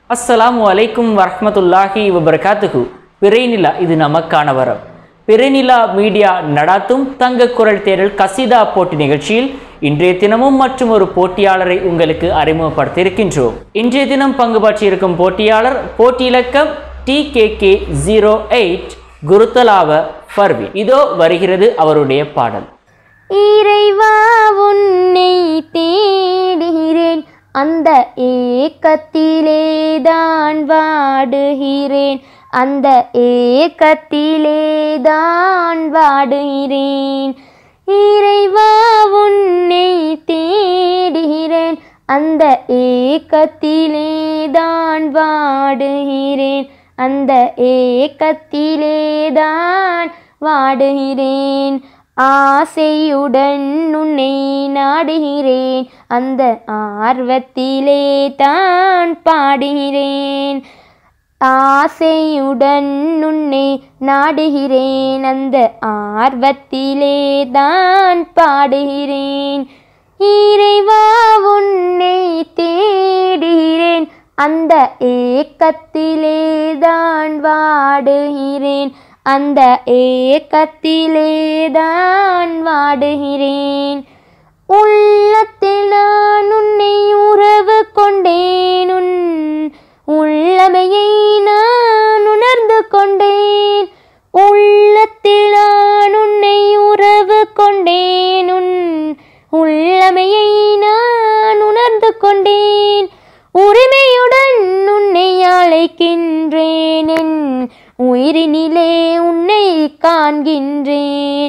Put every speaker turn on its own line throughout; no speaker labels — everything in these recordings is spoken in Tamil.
அஸ்ஸலாமு அலைக்கும் வரஹ்மத்துல்லாஹி வபரகாத்துஹு பிறைநிலா இது நமக்கான வரம் பிறைநிலா மீடியா நடாத்தும் தங்க குரல் தேடல் கசிதா போட்டி நிகழ்ச்சியில் இன்றைய தினமும் மற்றும் ஒரு போட்டியாளரை உங்களுக்கு அறிமுகப்படுத்த இருக்கின்றோம் இன்றைய தினம் பங்கு பற்றியிருக்கும் போட்டியாளர் போட்டி இலக்கம் D K K zero eight குருத்தலாவ ஃபர்வி இதோ வருகிறது அவருடைய பாடல்
இறைவா உன்னை தேடுகிறேன் அந்த ஏக்கத்திலே தான் வாடுகிறேன் அந்த ஏக்கத்திலே தான் வாடுகிறேன் இறைவா உன்னை தேடுகிறேன் அந்த ஏக்கத்திலே தான் வாடுகிறேன் அந்த ஏக்கத்திலே தான் வாடுகிறேன் ஆசையுடன் உன்னை நாடுகிறேன் அந்த ஆர்வத்திலே தான் பாடுகிறேன் ஆசையுடன் உன்னை நாடுகிறேன் அந்த ஆர்வத்திலே தான் பாடுகிறேன் இறைவா உன்னை தேடுகிறேன் அந்த ஏக்கத்திலே தான் வாடுகிறேன் அந்த ஏக்கத்திலே தான் வாடுகிறேன் உள்ளத்தில் நான் உன்னை உறவு கொண்டேன் உன் உள்ளமையை நான் உணர்ந்து கொண்டேன் உள்ளத்தில் நான் உன்னை உறவு கொண்டேன் உன் உள்ளமையை நான் உணர்ந்து கொண்டேன் உரிமையுடன் உன்னை அழைக்கின்றேன் என் உயிரினிலே உன்னை காண்கின்றேன்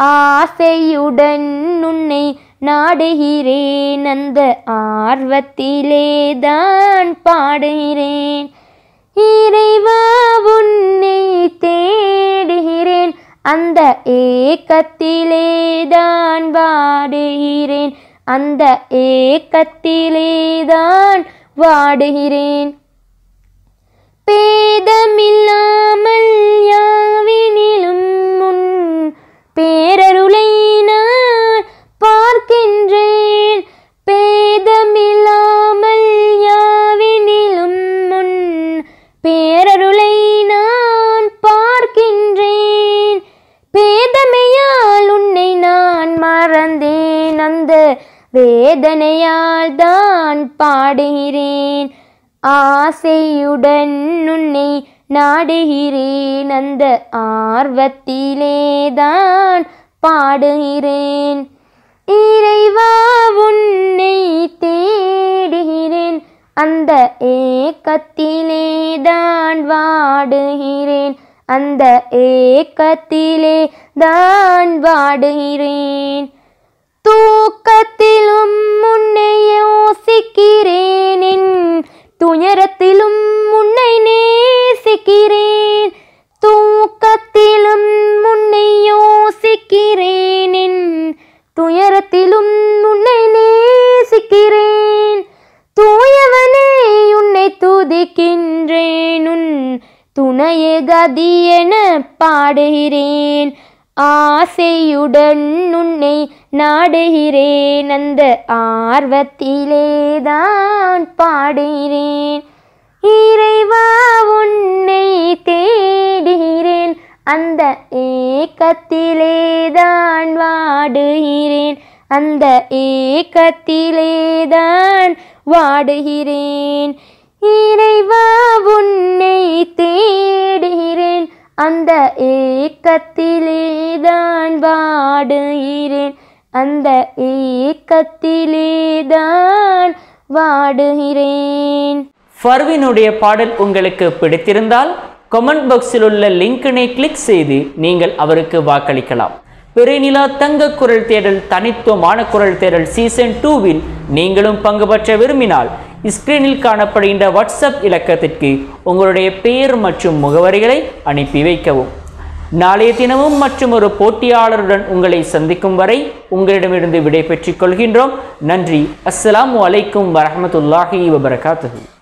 ஆசையுடன் உன்னை நாடுகிறேன் அந்த ஆர்வத்திலே தான் பாடுகிறேன் இறைவா உன்னை தேடுகிறேன் அந்த ஏக்கத்திலே தான் வாடுகிறேன் அந்த ஏக்கத்திலே தான் வாடுகிறேன் பேதமில்லாமல் யாவினிலும் முன் பேரருளை நான் பார்க்கின்றேன் பேதமில்லாமல் யாவினிலும் முன் பேரருளை நான் பார்க்கின்றேன் பேதமையால் உன்னை நான் மறந்தேன் அந்த வேதனையால் தான் பாடுகிறேன் ஆசையுடன் உன்னை நாடுகிறேன் அந்த ஆர்வத்திலே தான் பாடுகிறேன் இறைவா உன்னை தேடுகிறேன் அந்த ஏக்கத்திலே தான் வாடுகிறேன் அந்த ஏக்கத்திலே தான் வாடுகிறேன் தூக்கத்திலும் உன்னை யோசிக்கிறேன் என் துயரத்திலும் உன்னை நேசிக்கிறேன் தூக்கத்திலும் உன்னை யோசிக்கிறேன் என் துயரத்திலும் உன்னை நேசிக்கிறேன் தூயவனே உன்னை துதிக்கின்றேன் உன் துணைய கதி என பாடுகிறேன் ஆசையுடன் உன்னை நாடுகிறேன் அந்த ஆர்வத்திலே தான் பாடுகிறேன் இறைவா உன்னை தேடுகிறேன் அந்த ஏக்கத்திலே தான் வாடுகிறேன் அந்த ஏக்கத்திலே தான் வாடுகிறேன் இறைவா உன்னை தேடுகிறேன் அந்த ஏக்கத்திலே தான் வாடுகிறேன் அந்த ஏக்கத்திலே தான் வாடுகிறேன்
ஃபர்வினுடைய பாடல் உங்களுக்கு பிடித்திருந்தால் கமெண்ட் பாக்ஸில் உள்ள லிங்கினை கிளிக் செய்து நீங்கள் அவருக்கு வாக்களிக்கலாம் பிறைநிலா தங்க குரல் தேடல் தனித்துவமான குரல் தேடல் சீசன் டூவில் நீங்களும் பங்கு பெற்ற விரும்பினால் ஸ்கிரீனில் காணப்படுகின்ற வாட்ஸ்அப் இலக்கத்திற்கு உங்களுடைய பெயர் மற்றும் முகவரிகளை அனுப்பி வைக்கவும் நாளைய தினமும் மற்றும் ஒரு போட்டியாளருடன் உங்களை சந்திக்கும் வரை உங்களிடமிருந்து விடை பெற்றுக் கொள்கின்றோம் நன்றி அஸ்ஸலாமு அலைக்கும் வரஹமத்துல்லாஹி வபரகாத்துஹு